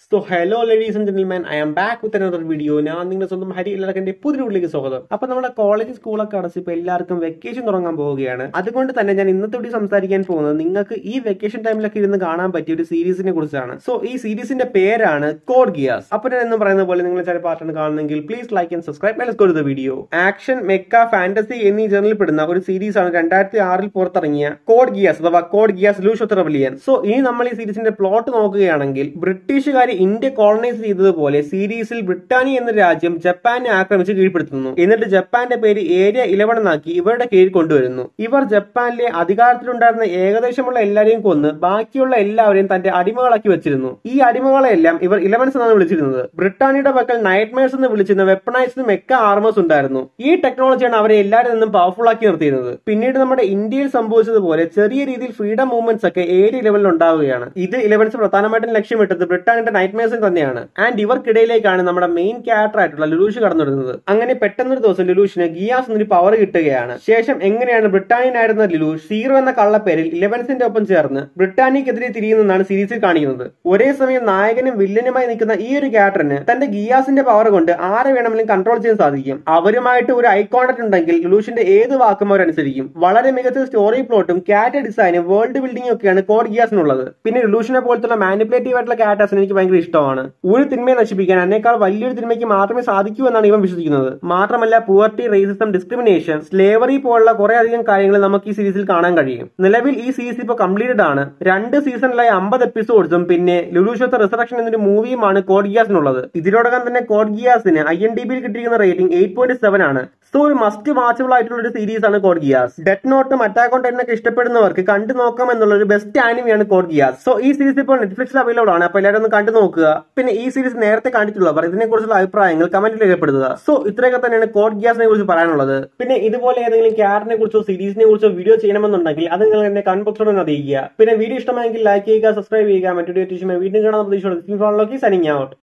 so hello ladies and gentleman I am back with another video ഞാൻ നിങ്ങളുടെ സ്വന്തം ഹരി എല്ലാവർക്കും എന്റെ പുതിയ വീട്ടിലേക്ക് സ്വാഗതം അപ്പൊ നമ്മുടെ കോളേജ് സ്കൂളൊക്കെ അടച്ച് ഇപ്പൊ എല്ലാവർക്കും വെക്കേഷൻ തുടങ്ങാൻ പോവുകയാണ് അതുകൊണ്ട് തന്നെ ഞാൻ ഇന്നത്തെ വീഡിയോ സംസാരിക്കാൻ പോകുന്നത് നിങ്ങൾക്ക് ഈ വെക്കേഷൻ ടൈമിലൊക്കെ ഇരുന്ന് കാണാൻ പറ്റിയ ഒരു സീരീസിനെ കുറിച്ചാണ് സോ ഈ സീരീസിന്റെ പേരാണ് കോഡ് ഗിയാസ് അപ്പൊ ഞാൻ എന്ന് പറയുന്ന പോലെ നിങ്ങൾ ചില പാർട്ടാണ് കാണുന്നെങ്കിൽ please like and subscribe let's go to the video action mecha fantasy എന്നീ ജേണലിൽ പെടുന്ന ഒരു സീരീസ് ആണ് രണ്ടായിരത്തി ആറിൽ പുറത്തിറങ്ങിയ കോഡ് ഗിയാസ് അഥവാ Code Geass Lelouch of Rebellion so ഇനി നമ്മൾ ഈ സീരീസിന്റെ പ്ലോട്ട് നോക്കുകയാണെങ്കിൽ ബ്രിട്ടീഷുകാർ ഇന്ത്യ കോളനൈസ് ചെയ്തതുപോലെ സീരീസിൽ ബ്രിട്ടാനിയ എന്ന രാജ്യം ജപ്പാനെ ആക്രമിച്ച് കീഴ്പ്പെടുത്തുന്നു എന്നിട്ട് ജപ്പാന്റെ പേര് ഏരിയ ഇലവൻ എന്നാക്കി ഇവരുടെ കീഴിൽ കൊണ്ടുവരുന്നു ഇവർ ജപ്പാനിലെ അധികാരത്തിലുണ്ടായിരുന്ന ഏകദേശമുള്ള എല്ലാവരെയും കൊന്ന് ബാക്കിയുള്ള എല്ലാവരെയും തന്റെ അടിമകളാക്കി വെച്ചിരുന്നു ഈ അടിമകളെല്ലാം ഇവർ ഇലവൻസ് എന്നാണ് വിളിച്ചിരുന്നത് ബ്രിട്ടാനിയുടെ പക്കൽ നൈറ്റ്മേഴ്സ് എന്ന് വിളിച്ചിരുന്ന വെപ്പണൈസ്ഡ് മെക്ക ആർമേഴ്സ് ഉണ്ടായിരുന്നു ഈ ടെക്നോളജിയാണ് അവരെ എല്ലാവരും നിന്നും പവർഫുൾ ആക്കി നിർത്തിയിരുന്നത് പിന്നീട് നമ്മുടെ ഇന്ത്യയിൽ സംഭവിച്ചതുപോലെ ചെറിയ രീതിയിൽ ഫ്രീഡം മൂവ്മെന്റ്സ് ഒക്കെ ഏരിയ ലെവലിൽ ഉണ്ടാവുകയാണ് ഇത് ഇലവൻസ് പ്രധാനമായിട്ടും ലക്ഷ്യമിട്ടത് ബ്രിട്ടാനിയുടെ നൈറ്റ്മേഴ്സിൽ തന്നെയാണ് ആൻഡ് ഇവർക്കിടയിലേക്കാണ് നമ്മുടെ മെയിൻ ക്യാരക്ടർ ആയിട്ടുള്ള ലുലൂഷ് കടന്നു വരുന്നത് അങ്ങനെ പെട്ടെന്നൊരു ദിവസം ലുലൂഷിന് ഗിയാസ് എന്നൊരു പവർ കിട്ടുകയാണ് ശേഷം എങ്ങനെയാണ് ബ്രിട്ടാനിയനായിരുന്ന ലുലൂഷ് സീറോ എന്ന കള്ളപ്പേരിൽ ഇലവൻസിന്റെ ഒപ്പം ചേർന്ന് ബ്രിട്ടാനിക്കെതിരെ തിരിയുന്നതാണ് സീരീസിൽ കാണിക്കുന്നത് ഒരേ സമയം നായകനും വില്ലനുമായി നിൽക്കുന്ന ഈ ഒരു ക്യാരക്ടറിന് തന്റെ ഗിയാസിന്റെ പവർ കൊണ്ട് ആരെ വേണമെങ്കിലും കൺട്രോൾ ചെയ്യാൻ സാധിക്കും അവരുമായിട്ട് ഒരു ഐ കോണ്ടാക്ട് ഉണ്ടെങ്കിൽ ലുലൂഷിന്റെ ഏത് വാക്കും അവർ അനുസരിക്കും വളരെ മികച്ച സ്റ്റോറി പ്ലോട്ടും ക്യാരക്ടർ ഡിസൈനും വേൾഡ് ബിൽഡിംഗും ഒക്കെയാണ് കോഡ് ഗിയാസിനുള്ളത് പിന്നെ ലുലൂഷിനെ പോലത്തുള്ള മാനിപ്പുലേറ്റീവ് ആയിട്ടുള്ള ക്യാരക്ടേഴ്സിന് എനിക്ക് ഭയങ്കര ഇഷ്ടമാണ് ഒരു തിന്മയെ നശിപ്പിക്കാൻ എന്നേക്കാൾ വലിയൊരു തിന്മയ്ക്ക് മാത്രമേ സാധിക്കൂ എന്നാണ് ഇവൻ വിശ്വസിക്കുന്നത് മാത്രമല്ല പുവർട്ടി റേസിസം ഡിസ്ക്രിമിനേഷൻ സ്ലേവറി പോലുള്ള കുറെ അധികം കാര്യങ്ങൾ നമുക്ക് ഈ സീരീസിൽ കാണാൻ കഴിയും നിലവിൽ ഈ സീരീസ് ഇപ്പോൾ കംപ്ലീറ്റഡ് ആണ് രണ്ട് സീസണിലായി അമ്പത് എപ്പിസോഡ്സും പിന്നെ ലുലൂഷത്തെ റിസറക്ഷൻ എന്നൊരു മൂവിയുമാണ് കോഡ് ഗിയാസിനുള്ളത് ഇതിനോടകം തന്നെ കോഡ് ഗിയാസിന് ഐ എൻ ഡി ബിയിൽ കിട്ടിയിരിക്കുന്ന റേറ്റിംഗ് എയ്റ്റ് പോയിന്റ് സെവൻ ആണ് സോ ഒരു മസ്റ്റ് വാച്ചബിൾ ആയിട്ടുള്ള ഒരു സീരീസ് ആണ് കോഡ് ഗിയാസ് ഡെറ്റ് നോട്ടും അറ്റാക്ക് ഓൺ ടൈനൊക്കെ ഇഷ്ടപ്പെടുന്നവർക്ക് കണ്ടു നോക്കാം എന്നുള്ള ഒരു ബെസ്റ്റ് ആനിമയാണ് കോഡ് ഗിയാസ് സോ ഈ സീരീസ് ഇപ്പോൾ നെറ്റ്ഫ്ലിക്സിൽ അവൈലബിൾ ആണ് അപ്പോൾ എല്ലാവരും ഒന്ന് കണ്ടു നോക്കുക പിന്നെ ഈ സീരീസ് നേരത്തെ കണ്ടിട്ടുള്ളവർ ഇതിനെക്കുറിച്ചുള്ള അഭിപ്രായങ്ങൾ കമന്റിൽ രേഖപ്പെടുത്തുക സോ ഇത്രയൊക്കെ തന്നെയാണ് കോഡ് ഗ്യാസിനെ കുറിച്ച് പറയാനുള്ളത് പിന്നെ ഇതുപോലെ ഏതെങ്കിലും ക്യാരറ്റിനെ കുറിച്ചോ സീരീസിനെ കുറിച്ചോ വീഡിയോ ചെയ്യണമെന്നുണ്ടെങ്കിൽ അത് നിങ്ങൾ എന്നെ കമന്റ് ബോക്സിലൂടെ ഒന്ന് അറിയിക്കുക പിന്നെ വീഡിയോ ഇഷ്ടമായെങ്കിൽ ലൈക്ക് ചെയ്യുക സബ്സ്ക്രൈബ് ചെയ്യുക മറ്റൊരു വീഡിയോ വീണ്ടും കാണാൻ പ്രതീക്ഷയോടെ സൈനിങ് ഔട്ട്